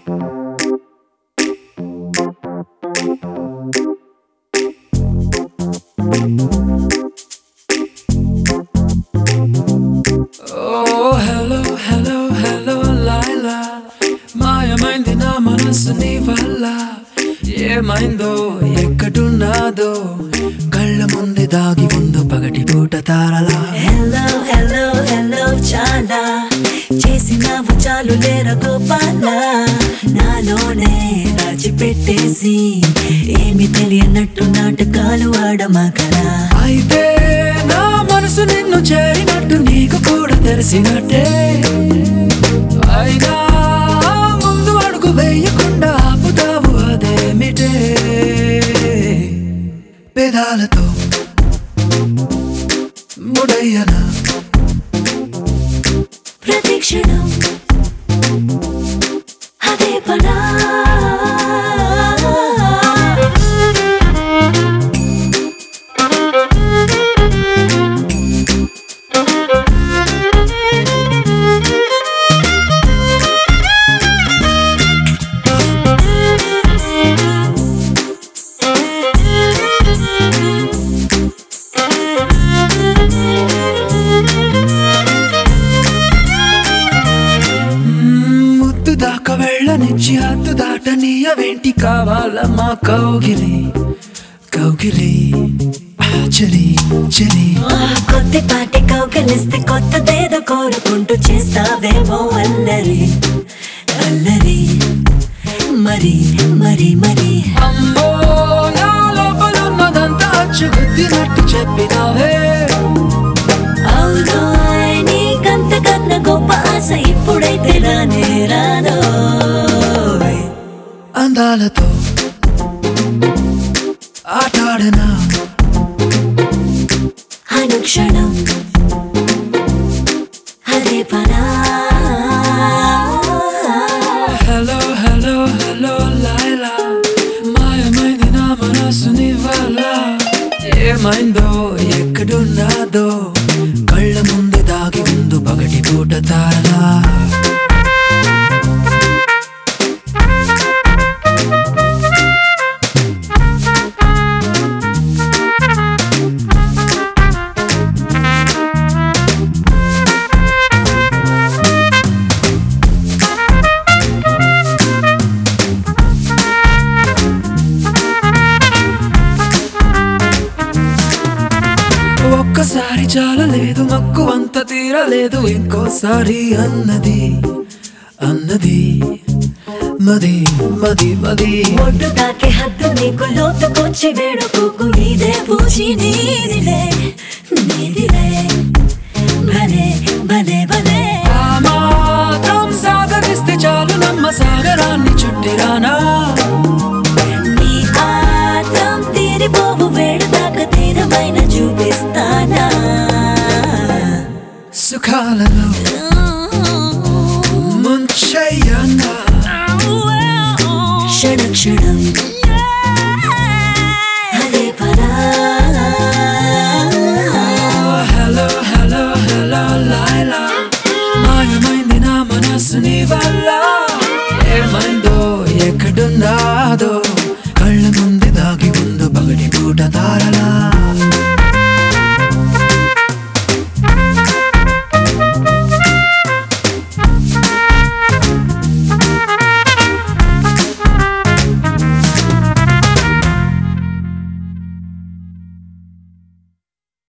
ఓ hello hello hello Laila మాయమైంది నా మనసు నీ వల్ల ఏమైందో ఎక్కడున్నాదో కళ్ళ ముందే దాగి ఉందో పగటి పూట తారలా హలో హలో హలో చాలా చేసినావు చాలు లేర గోపాల నాలోనే దాచిపెట్టేసి ఏమి తెలియనట్టు నాటకాలు ఆడమగరా అయితే నా మనసు నిన్ను చేరినట్టు నీకు కూడా తెలిసినట్టే అయినా ముందు అడుగు వేయకుండా ఆపుతావు అదేమిటే పెదాలతో ముడయ్యనా ప్రతిక్షణం అదే పనా మ్మ్, ముద్దు దాకా వెళ్ళనిచ్చి హద్దు దాటనీయవేంటి కావాలమ్మా కౌగిలి కౌగిలి ఆ, చలి చలి కొద్దిపాటి కౌకలిస్తే కొత్తదేదో కోరుకుంటూ చేస్తావేమో అల్లరి అల్లరి మరి మరి మరి అమ్మో నా లోపల ఉన్నదంతా అచ్చుగుద్దినట్టు చెప్పినావే అవును నీకంతకన్నా గొప్ప ఆశ ఇప్పుడైతే రానే రాదో అందాలతో ఆటాడనా అనుక్షణం అదే పనా హలో హలో హలో లైలా మాయమైంది నా మనసు నీ వల్ల ఏమైందో ఎక్కడున్నాదో కళ్ళ ముందు దాగి ఉందు పగటి పూట తారలా ఒక్కసారి చాలలేదు మక్కు అంత తీరలేదు ఇంకోసారి అన్నది అన్నది మది మది మది ఒడ్డు తాకే హద్దు నీకు లోతుకొచ్చి వేడుకోకు ఇదే పూచి నీదిలే నీదిలే భలే భలే భలే ఆ మాత్రం సాగరిస్తే చాలు నమ్మ సాగరాన్ని చుట్టిరానా నీ ఆత్రం తీరిపోవు వేడు దాకా తీరమైన చూపిస్తానా సుఖాలలో ముంచయ్యన్నా క్షణ క్షణం అదే పరా హలో హలో హలో లైలా మాయమైంది నా మనసు నీ వల్ల